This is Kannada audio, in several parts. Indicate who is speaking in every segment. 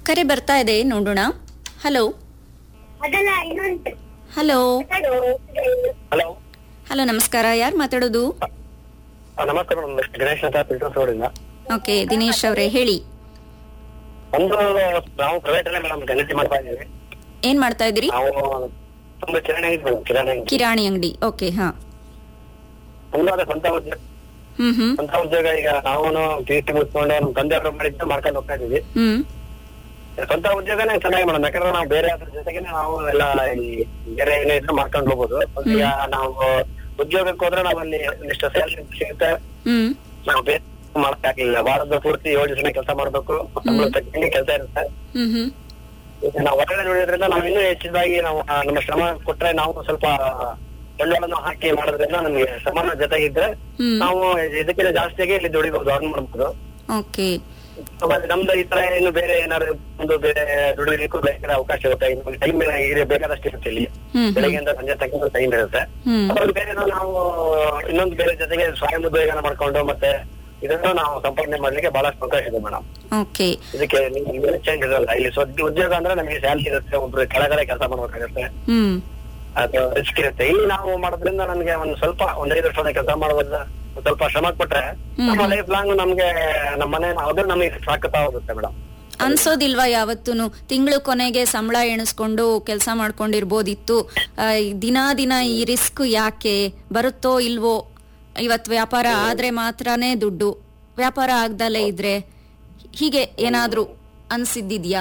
Speaker 1: ಕರೆ ಬರ್ತಾ ಇದೆ ನೋಡೋಣ ಹಲೋ
Speaker 2: ಅದಲ್ಲ ಇನ್ನೊಂದು
Speaker 1: ಹಲೋ
Speaker 3: ಹಲೋ
Speaker 1: ಹಲೋ ನಮಸ್ಕಾರ ಯಾರು ಮಾತಾಡೋದು
Speaker 3: ನಮಸ್ತೆ ಮೇಡಮ್ ಗಣೇಶ್ ಅಂತ ಪಿಲ್ಟರ್ಸ್ ರೋಡಿಂದ
Speaker 1: ಓಕೆ ದಿನೇಶ್ ಅವರೇ ಹೇಳಿ
Speaker 3: ಒಂದು ನಾವು ಪ್ರೈವೇಟ್ ಅಲ್ಲೇ ಮೇಡಮ್ ಗಣೇಶ ಮಾಡ್ತಾ ಇದ್ದೀವಿ
Speaker 1: ಏನ್ ಮಾಡ್ತಾ ಇದ್ದೀರಿ
Speaker 3: ನಾವು ತುಂಬಾ ಕಿರಾಣಿ ಆಗಿದೆ ಮೇಡಮ್ ಕಿರಾಣಿ ಅಂಗಡಿ.
Speaker 1: ಕಿರಾಣಿ ಅಂಗಡಿ ಓಕೆ ಹಾ
Speaker 3: ಒಂದು ಅದೇ ಸ್ವಂತ ಉದ್ಯೋಗ
Speaker 1: ಹ್ಮ್ ಹ್ಮ್
Speaker 3: ಸ್ವಂತ ಉದ್ಯೋಗ ಈಗ ನಾವು ಪಿ ಟಿ ಮುಗಿಸ್ಕೊಂಡು ನಮ್ಮ ತಂದೆ ಅವರು ಮಾಡಿದ್ದು ಮಾಡ್ಕೊಂಡು ಹೋಗ್ತಾ ಇದೀವಿ
Speaker 1: ಹ್ಮ್
Speaker 3: ಸ್ವಂತ ಉದ್ಯೋಗನೇ ಚೆನ್ನಾಗಿ ಮೇಡಮ್ ಯಾಕಂದ್ರೆ ನಾವು ಬೇರೆ ಅದ್ರ ಜೊತೆಗೆ ನಾವು ಎಲ್ಲ ಈ ಬೇರೆ ಏನೇ ಇದ್ರು ಮಾಡ್ಕೊಂಡು ಹೋಗ್ಬೋದು ಈಗ ನಾವು ಉದ್ಯೋಗಕ್ಕೆ ಹೋದ್ರೆ ನಾವಲ್ಲಿ ಒಂದಿಷ್ಟು ಸ್ಯಾಲರಿ ಸಿಗುತ್ತೆ
Speaker 1: ಹ್ಮ್
Speaker 3: ನಾವು ಬೇರೆ ಮಾಡಕ್ಕಾಗಿಲ್ಲ ವಾರದ ಪೂರ್ತಿ ಏಳು ದಿನ ಕೆಲಸ ಮಾಡ್ಬೇಕು ಸಂಬಳ ತಕ್ಕಂಗೆ ಕೆಲಸ ಇರುತ್ತೆ
Speaker 1: ಹ್ಮ್ ಹ್ಮ್
Speaker 3: ಈಗ ನಾವು ಹೊರಗಡೆ ದುಡಿಯೋದ್ರಿಂದ ನಾವು ಇನ್ನೂ ಹೆಚ್ಚಿನದಾಗಿ ನಾವು ಆ, ನಮ್ಮ ಶ್ರಮ ಕೊಟ್ರೆ ನಾವು ಸ್ವಲ್ಪ ಬಂಡವಾಳನ ಹಾಕಿ ಮಾಡೋದ್ರಿಂದ ನಮಗೆ ಶ್ರಮನ ಜೊತೆಗಿದ್ರೆ
Speaker 1: ಹ್ಮ್
Speaker 3: ನಾವು ಇದಕ್ಕಿಂತ ಜಾಸ್ತಿಯಾಗಿ ಇಲ್ಲಿ ದುಡಿಬಹುದು ಅರ್ನ್ ಮಾಡ್ಬೋದು
Speaker 1: ಓಕೆ
Speaker 3: ಮತ್ತೆ ನಮ್ದು ಈ ತರ ಏನು ಬೇರೆ ಏನಾದ್ರು ಒಂದು ಬೇರೆ ದುಡಿಲಿಕ್ಕೂ ಬೇಕಾದ ಅವಕಾಶ ಇರುತ್ತೆ ಇನ್ನು ಟೈಮ್ ಬೇಕಾದಷ್ಟು ಇರುತ್ತೆ ಇಲ್ಲಿ
Speaker 1: ಹ್ಮ್ ಹ್ಮ್
Speaker 3: ಬೆಳಗ್ಗೆಯಿಂದ ಸಂಜೆ ತನಕ ಟೈಮ್ ಇರುತ್ತೆ
Speaker 1: ಹ್ಮ್
Speaker 3: ಅದ್ರಲ್ಲಿ ಬೇರೆ ನಾವು ಇನ್ನೊಂದು ಬೇರೆ ಜೊತೆಗೆ ಸ್ವಯಂ ಉದ್ಯೋಗನ ಮಾಡ್ಕೊಂಡು ಮತ್ತೆ ಇದನ್ನು ನಾವು ಸಂಪಾದನೆ ಮಾಡ್ಲಿಕ್ಕೆ ಬಹಳಷ್ಟು ಅವಕಾಶ ಇದೆ ಮೇಡಮ್
Speaker 1: ಓಕೆ
Speaker 3: ಇದಕ್ಕೆ ಚೇಂಜ್ ಇರಲ್ಲ ಇಲ್ಲಿ ಸ್ವ- ಉದ್ಯೋಗ ಅಂದ್ರೆ ನಮಗೆ ಸ್ಯಾಲರಿ ಇರುತ್ತೆ ಒಬ್ರು ಕೆಳಗಡೆ ಕೆಲಸ ಮಾಡ್ಬೇಕಾಗುತ್ತೆ
Speaker 1: ಹ್ಮ್
Speaker 3: ಅದು ರಿಸ್ಕ್ ಇರುತ್ತೆ ಇಲ್ಲಿ ನಾವು ಮಾಡೋದ್ರಿಂದ ನಮ್ಗೆ ಒಂದು ಸ್ವಲ್ಪ ಒಂದ್ ಐದು ವರ್ಷದ ಕೆಲಸ ಮಾಡುವಾಗ ಒಂದ್ ಸ್ವಲ್ಪ ಶ್ರಮ ಕೊಟ್ರೆ
Speaker 1: ಹ್ಮ್.
Speaker 3: ನಮ್ಮ ಲೈಫ್ ಲಾಂಗ್ ನಮ್ಗೆ ನಮ್ಮ ಮನೆ ಅದು ನಮಗೆ ಸಾಕುತ್ತಾ ಹೋಗುತ್ತೆ ಮೇಡಮ್
Speaker 1: ಅನ್ಸೋದಿಲ್ವಾ ಯಾವತ್ತೂನು ತಿಂಗಳು ಕೊನೆಗೆ ಸಂಬಳ ಎಣಿಸ್ಕೊಂಡು ಕೆಲಸ ಮಾಡ್ಕೊಂಡಿರ್ಬೋದಿತ್ತು ಆ, ಈ ದಿನ ದಿನ ಈ ರಿಸ್ಕ್ ಯಾಕೆ ಬರುತ್ತೋ ಇಲ್ವೋ ಇವತ್ ವ್ಯಾಪಾರ ಆದ್ರೆ ಮಾತ್ರನೇ ದುಡ್ಡು ವ್ಯಾಪಾರ ಆಗ್ದಲೇ ಇದ್ರೆ ಹೀಗೆ ಏನಾದ್ರೂ ಅನ್ಸಿದ್ದಿದ್ಯಾ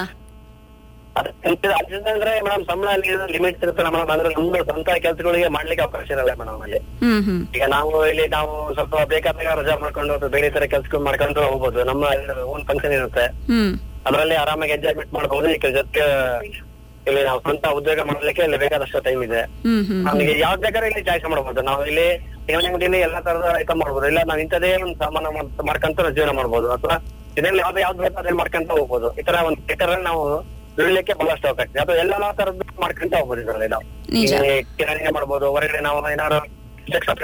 Speaker 3: ಅಂದ್ರೆ ಮೇಡಮ್ ಸಂಬಳ ಲಿಮಿಟ್ ಇರುತ್ತೆ ಮೇಡಮ್ ಅಂದ್ರೆ ನಮ್ಮ ಸ್ವಂತ ಕೆಲಸಗಳಿಗೆ ಮಾಡ್ಲಿಕ್ಕೆ ಅವಕಾಶ ಇರಲ್ಲ ಮೇಡಮ್ ಅಲ್ಲಿ
Speaker 1: ಹ್ಮ್ ಹ್ಮ್
Speaker 3: ಈಗ ನಾವು ಇಲ್ಲಿ ನಾವು ಸ್ವಲ್ಪ ಬೇಕಾದಾಗ ರಜಾ ಮಾಡ್ಕೊಂಡು ಅಥವಾ ಬೇರೆ ತರ ಕೆಲ್ಸಗಳು ಮಾಡ್ಕೊಂಡು ಹೋಗ್ಬೋದು ನಮ್ಮ ಓನ್ ಫಂಕ್ಷನ್ ಇರುತ್ತೆ
Speaker 1: ಹ್ಮ್
Speaker 3: ಅದರಲ್ಲಿ ಆರಾಮಾಗಿ ಎಂಜಾಯ್ಮೆಂಟ್ ಮಾಡಬಹುದು ಈಗ ಜೊತೆ ಇಲ್ಲಿ ನಾವು ಸ್ವಂತ ಉದ್ಯೋಗ ಮಾಡ್ಲಿಕ್ಕೆ ಇಲ್ಲಿ ಬೇಕಾದಷ್ಟು ಟೈಮ್ ಇದೆ
Speaker 1: ಹ್ಮ್ ಹ್ಮ್
Speaker 3: ನಮಗೆ ಯಾವ್ದು ಬೇಕಾದ್ರೆ ಇಲ್ಲಿ ಚಾಯ್ಸ್ ಮಾಡಬಹುದು ನಾವು ಇಲ್ಲಿ ಟಿಫನ್ ಅಂಗಡಿಯಲ್ಲಿ ಎಲ್ಲಾ ತರದ ಐಟಮ್ ಮಾಡ್ಬೋದು ಇಲ್ಲ ನಾವು ಇಂಥದೇ ಒಂದು ಸಾಮಾನು ಮಾಡ್- ಮಾಡ್ಕೊಂತ ನಾವು ಜೀವನ ಮಾಡ್ಬೋದು ಅಥವಾ ಇದರಲ್ಲಿ ಯಾವ್ದು ಯಾವ್ದು ಬೇಕೋ ಅದ್ರಲ್ಲಿ ಮಾಡ್ಕೊಂತ ಹೋಗ್ಬೋದು ಈ ತರ ಒಂದು ಥಿಯೇಟರ್ ನಾವು ದುಡಿಲಿಕ್ಕೆ ಬಹಳಷ್ಟು ಅವಕಾಶ ಇದೆ ಅಥವಾ ಎಲ್ಲಾ ತರದ್ದು ಮಾಡ್ಕೊಂತ ಹೋಗ್ಬೋದು ಇದರಲ್ಲಿ ನಾವು
Speaker 1: ನಿಜ.
Speaker 3: ಇಲ್ಲಿ ಕಿರಾಣಿ ಮಾಡ್ಬೋದು ಹೊರಗಡೆ ನಾವು ಏನಾದ್ರು